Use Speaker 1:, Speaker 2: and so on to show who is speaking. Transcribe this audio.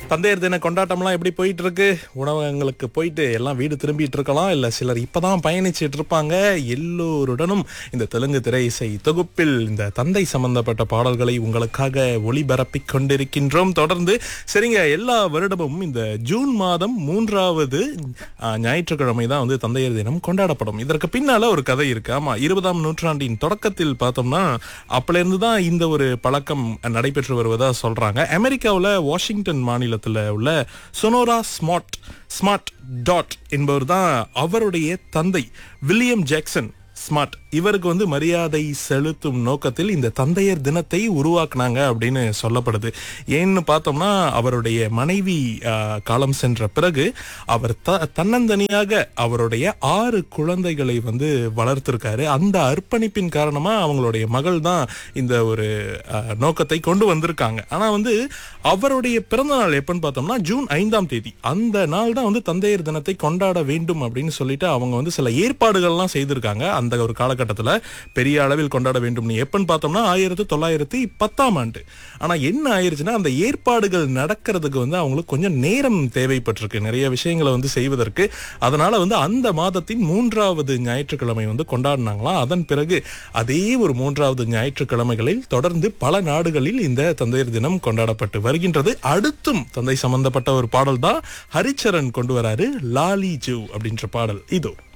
Speaker 1: தந்தையர் தின கொண்டாட்டம்லாம் எப்படி போயிட்டு இருக்கு உணவகங்களுக்கு போயிட்டு எல்லாம் வீடு திரும்பிட்டு இருக்கலாம் இல்ல சிலர் இப்பதான் பயணிச்சிட்டு இருப்பாங்க எல்லோருடனும் இந்த தெலுங்கு திரை இசை தொகுப்பில் இந்த தந்தை சம்பந்தப்பட்ட பாடல்களை உங்களுக்காக ஒளிபரப்பிக் கொண்டிருக்கின்றோம் தொடர்ந்து சரிங்க எல்லா வருடமும் இந்த ஜூன் மாதம் மூன்றாவது ஆ, ஞாயிற்றுக்கிழமை தான் வந்து தந்தையர் தினம் கொண்டாடப்படும் இதற்கு பின்னால ஒரு கதை இருக்கு ஆமா இருபதாம் நூற்றாண்டின் தொடக்கத்தில் பார்த்தோம்னா அப்பல இருந்து தான் இந்த ஒரு பழக்கம் நடைபெற்று வருவதா சொல்றாங்க அமெரிக்காவுல வாஷிங்டன் மாநிலத்துல உள்ள சொனோரா ஸ்மார்ட் ஸ்மார்ட் டாட் என்பவர் தான் அவருடைய தந்தை வில்லியம் ஜாக்சன் ஸ்மார்ட் இவருக்கு வந்து மரியாதை செலுத்தும் நோக்கத்தில் இந்த தந்தையர் தினத்தை உருவாக்குனாங்க அப்படின்னு சொல்லப்படுது ஏன்னு பார்த்தோம்னா அவருடைய மனைவி ஆ, காலம் சென்ற பிறகு அவர் த தன்னந்தனியாக அவருடைய ஆறு குழந்தைகளை வந்து வளர்த்திருக்காரு அந்த அர்ப்பணிப்பின் காரணமா அவங்களுடைய மகள் தான் இந்த ஒரு ஆ, நோக்கத்தை கொண்டு வந்திருக்காங்க ஆனா வந்து அவருடைய பிறந்த நாள் எப்பன்னு பார்த்தோம்னா ஜூன் ஐந்தாம் தேதி அந்த நாள் தான் வந்து தந்தையர் தினத்தை கொண்டாட வேண்டும் அப்படின்னு சொல்லிட்டு அவங்க வந்து சில ஏற்பாடுகள்லாம் செய்திருக்காங்க அந்த ஒரு காலகட்டத்துல பெரிய அளவில் கொண்டாட வேண்டும் எப்பன்னு பார்த்தோம்னா ஆயிரத்தி தொள்ளாயிரத்தி பத்தாம் ஆண்டு ஆனா என்ன ஆயிருச்சுன்னா அந்த ஏற்பாடுகள் நடக்கிறதுக்கு வந்து அவங்களுக்கு கொஞ்சம் நேரம் தேவைப்பட்டிருக்கு நிறைய விஷயங்களை வந்து செய்வதற்கு அதனால வந்து அந்த மாதத்தின் மூன்றாவது ஞாயிற்றுக்கிழமை வந்து கொண்டாடினாங்களாம் அதன் பிறகு அதே ஒரு மூன்றாவது ஞாயிற்றுக்கிழமைகளில் தொடர்ந்து பல நாடுகளில் இந்த தந்தையர் தினம் கொண்டாடப்பட்டு வருகின்றது அடுத்தும் தந்தை சம்பந்தப்பட்ட ஒரு பாடல் தான் ஹரிச்சரன் கொண்டு வராரு லாலி ஜூ அப்படின்ற பாடல் இதோ